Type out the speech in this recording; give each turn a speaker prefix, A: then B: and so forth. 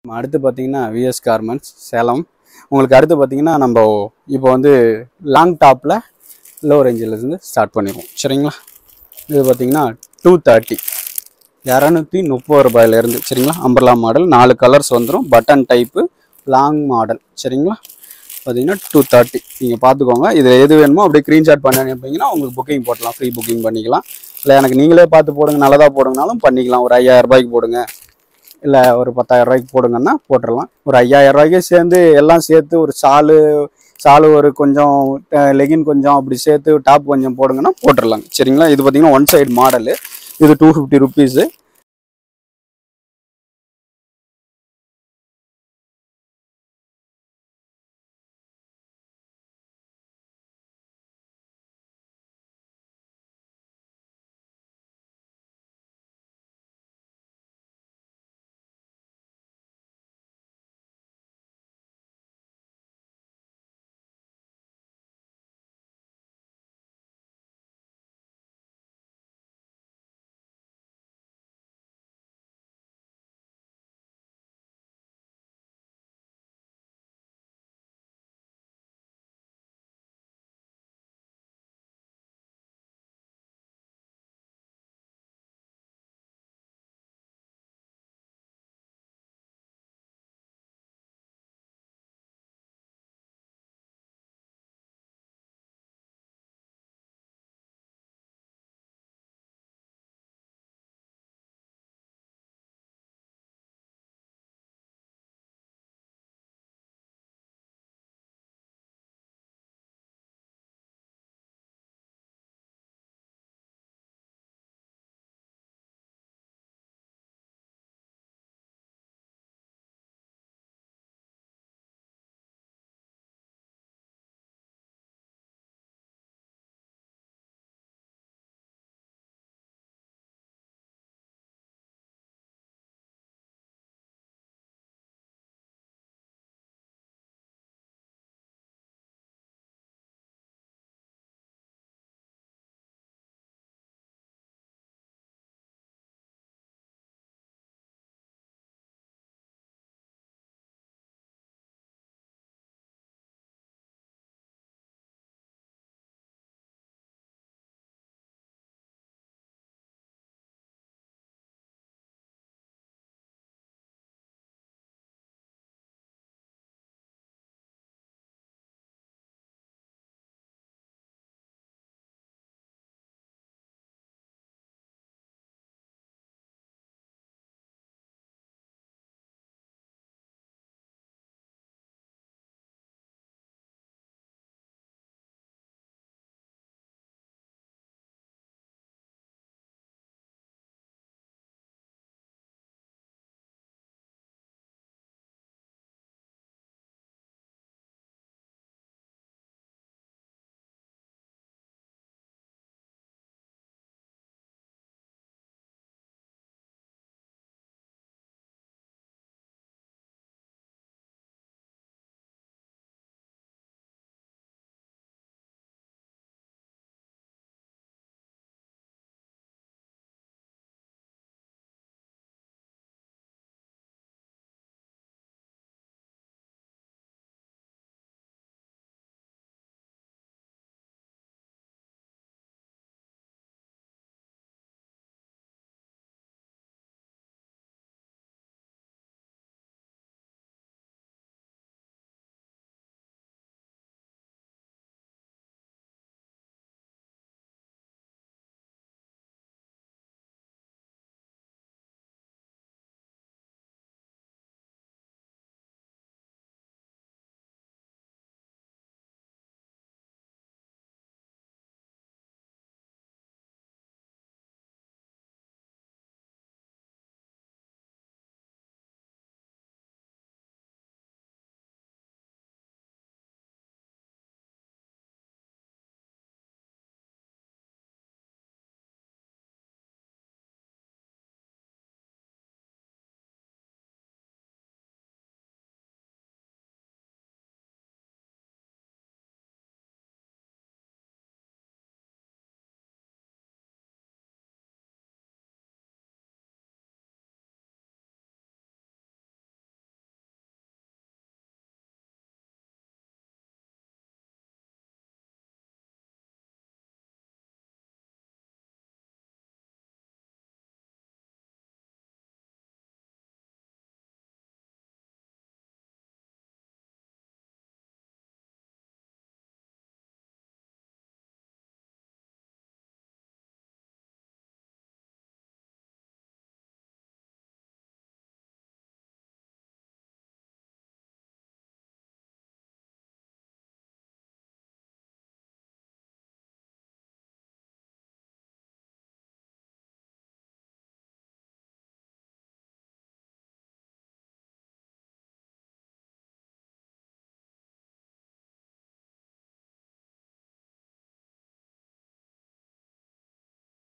A: நம்ம அடுத்து பார்த்தீங்கன்னா விஎஸ் கார்மெண்ட்ஸ் சேலம் உங்களுக்கு அடுத்து பார்த்தீங்கன்னா நம்ம இப்போ வந்து லாங் டாப்பில் லோ ரேஞ்சிலேருந்து ஸ்டார்ட் பண்ணிடுவோம் சரிங்களா இது பார்த்தீங்கன்னா டூ தேர்ட்டி இரநூத்தி முப்பது ரூபாயிலேருந்து சரிங்களா அம்பர்லா மாடல் நாலு கலர்ஸ் வந்துடும் பட்டன் டைப்பு லாங் மாடல் சரிங்களா பார்த்தீங்கன்னா டூ தேர்ட்டி நீங்கள் பார்த்துக்கோங்க இது எது வேணுமோ அப்படியே ஸ்க்ரீன்ஷாட் பண்ணி அனுப்பிங்கன்னா உங்களுக்கு புக்கிங் போடலாம் ஃப்ரீ புக்கிங் பண்ணிக்கலாம் இல்லை எனக்கு நீங்களே பார்த்து போடுங்க நல்லதாக போடுங்கனாலும் பண்ணிக்கலாம் ஒரு ஐயாயிரம் ரூபாய்க்கு போடுங்க இல்லை ஒரு பத்தாயிரம் ரூபாய்க்கு போடுங்கன்னா போட்டுடலாம் ஒரு ஐயாயிரம் ரூபாய்க்கு சேர்ந்து எல்லாம் சேர்த்து ஒரு சாலு சாலு ஒரு கொஞ்சம் லெகின் கொஞ்சம் அப்படி சேர்த்து டாப் கொஞ்சம் போடுங்கன்னா போட்டுடலாங்க சரிங்களா இது பார்த்தீங்கன்னா ஒன் சைடு மாடலு இது டூ ஃபிஃப்டி ருபீஸு